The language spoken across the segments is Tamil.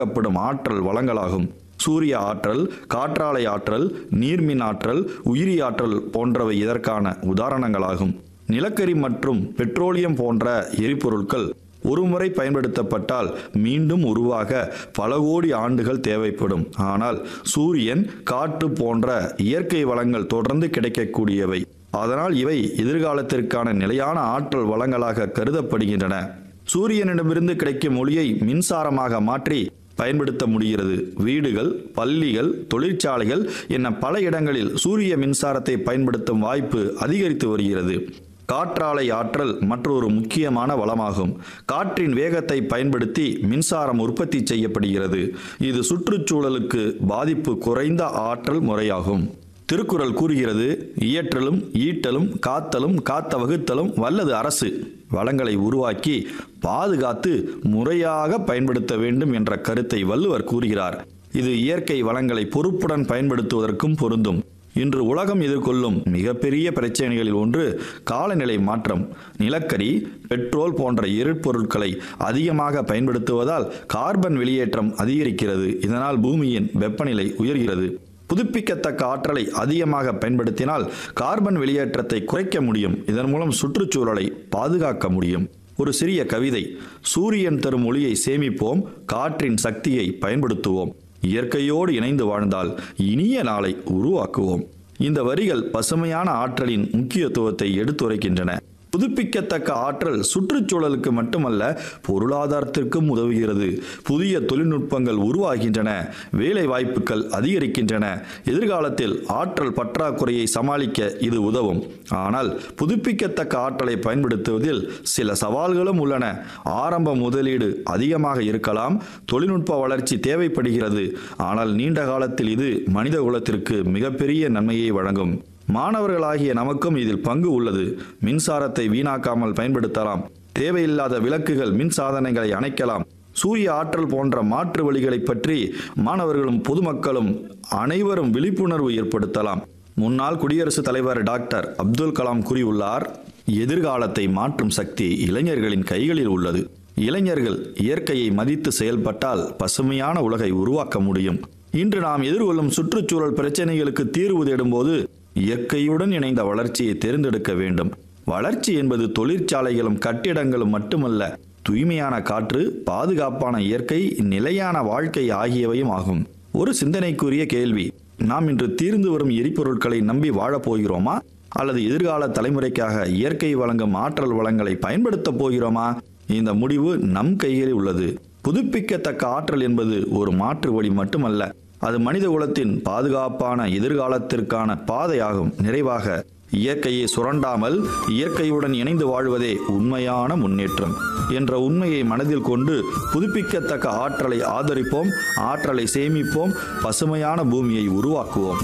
உருவாக்கப்படும் ஆற்றல் வளங்களாகும் சூரிய ஆற்றல் காற்றாலை ஆற்றல் நீர்மின் ஆற்றல் உயிரி ஆற்றல் போன்றவை இதற்கான உதாரணங்களாகும் நிலக்கரி மற்றும் பெட்ரோலியம் போன்ற எரிபொருட்கள் ஒருமுறை பயன்படுத்தப்பட்டால் மீண்டும் உருவாக பல கோடி ஆண்டுகள் தேவைப்படும் ஆனால் சூரியன் காற்று போன்ற இயற்கை வளங்கள் தொடர்ந்து கிடைக்கக்கூடியவை அதனால் இவை எதிர்காலத்திற்கான நிலையான ஆற்றல் வளங்களாக கருதப்படுகின்றன சூரியனிடமிருந்து கிடைக்கும் ஒளியை மின்சாரமாக மாற்றி பயன்படுத்த முடிகிறது வீடுகள் பள்ளிகள் தொழிற்சாலைகள் என பல இடங்களில் சூரிய மின்சாரத்தை பயன்படுத்தும் வாய்ப்பு அதிகரித்து வருகிறது காற்றாலை ஆற்றல் மற்றொரு முக்கியமான வளமாகும் காற்றின் வேகத்தை பயன்படுத்தி மின்சாரம் உற்பத்தி செய்யப்படுகிறது இது சுற்றுச்சூழலுக்கு பாதிப்பு குறைந்த ஆற்றல் முறையாகும் திருக்குறள் கூறுகிறது இயற்றலும் ஈட்டலும் காத்தலும் காத்த வகுத்தலும் வல்லது அரசு வளங்களை உருவாக்கி பாதுகாத்து முறையாக பயன்படுத்த வேண்டும் என்ற கருத்தை வள்ளுவர் கூறுகிறார் இது இயற்கை வளங்களை பொறுப்புடன் பயன்படுத்துவதற்கும் பொருந்தும் இன்று உலகம் எதிர்கொள்ளும் மிகப்பெரிய பிரச்சனைகளில் ஒன்று காலநிலை மாற்றம் நிலக்கரி பெட்ரோல் போன்ற எரிபொருட்களை அதிகமாக பயன்படுத்துவதால் கார்பன் வெளியேற்றம் அதிகரிக்கிறது இதனால் பூமியின் வெப்பநிலை உயர்கிறது புதுப்பிக்கத்தக்க ஆற்றலை அதிகமாக பயன்படுத்தினால் கார்பன் வெளியேற்றத்தை குறைக்க முடியும் இதன் மூலம் சுற்றுச்சூழலை பாதுகாக்க முடியும் ஒரு சிறிய கவிதை சூரியன் தரும் ஒளியை சேமிப்போம் காற்றின் சக்தியை பயன்படுத்துவோம் இயற்கையோடு இணைந்து வாழ்ந்தால் இனிய நாளை உருவாக்குவோம் இந்த வரிகள் பசுமையான ஆற்றலின் முக்கியத்துவத்தை எடுத்துரைக்கின்றன புதுப்பிக்கத்தக்க ஆற்றல் சுற்றுச்சூழலுக்கு மட்டுமல்ல பொருளாதாரத்திற்கும் உதவுகிறது புதிய தொழில்நுட்பங்கள் உருவாகின்றன வேலை வாய்ப்புகள் அதிகரிக்கின்றன எதிர்காலத்தில் ஆற்றல் பற்றாக்குறையை சமாளிக்க இது உதவும் ஆனால் புதுப்பிக்கத்தக்க ஆற்றலை பயன்படுத்துவதில் சில சவால்களும் உள்ளன ஆரம்ப முதலீடு அதிகமாக இருக்கலாம் தொழில்நுட்ப வளர்ச்சி தேவைப்படுகிறது ஆனால் நீண்ட காலத்தில் இது மனித குலத்திற்கு மிகப்பெரிய நன்மையை வழங்கும் மாணவர்களாகிய நமக்கும் இதில் பங்கு உள்ளது மின்சாரத்தை வீணாக்காமல் பயன்படுத்தலாம் தேவையில்லாத விளக்குகள் மின் சாதனங்களை அணைக்கலாம் சூரிய ஆற்றல் போன்ற மாற்று வழிகளை பற்றி மாணவர்களும் பொதுமக்களும் அனைவரும் விழிப்புணர்வு ஏற்படுத்தலாம் முன்னாள் குடியரசுத் தலைவர் டாக்டர் அப்துல் கலாம் கூறியுள்ளார் எதிர்காலத்தை மாற்றும் சக்தி இளைஞர்களின் கைகளில் உள்ளது இளைஞர்கள் இயற்கையை மதித்து செயல்பட்டால் பசுமையான உலகை உருவாக்க முடியும் இன்று நாம் எதிர்கொள்ளும் சுற்றுச்சூழல் பிரச்சனைகளுக்கு தீர்வு தேடும்போது இயற்கையுடன் இணைந்த வளர்ச்சியை தேர்ந்தெடுக்க வேண்டும் வளர்ச்சி என்பது தொழிற்சாலைகளும் கட்டிடங்களும் மட்டுமல்ல தூய்மையான காற்று பாதுகாப்பான இயற்கை நிலையான வாழ்க்கை ஆகியவையும் ஆகும் ஒரு சிந்தனைக்குரிய கேள்வி நாம் இன்று தீர்ந்து வரும் எரிபொருட்களை நம்பி வாழப் போகிறோமா அல்லது எதிர்கால தலைமுறைக்காக இயற்கை வழங்கும் ஆற்றல் வளங்களை பயன்படுத்தப் போகிறோமா இந்த முடிவு நம் கைகளில் உள்ளது புதுப்பிக்கத்தக்க ஆற்றல் என்பது ஒரு மாற்று வழி மட்டுமல்ல அது மனித குலத்தின் பாதுகாப்பான எதிர்காலத்திற்கான பாதையாகும் நிறைவாக இயற்கையை சுரண்டாமல் இயற்கையுடன் இணைந்து வாழ்வதே உண்மையான முன்னேற்றம் என்ற உண்மையை மனதில் கொண்டு புதுப்பிக்கத்தக்க ஆற்றலை ஆதரிப்போம் ஆற்றலை சேமிப்போம் பசுமையான பூமியை உருவாக்குவோம்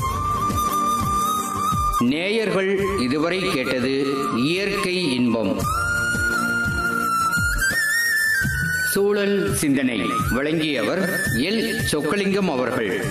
நேயர்கள் இதுவரை கேட்டது இயற்கை இன்பம் சூழல் சிந்தனை வழங்கியவர் எல் சொக்கலிங்கம் அவர்கள்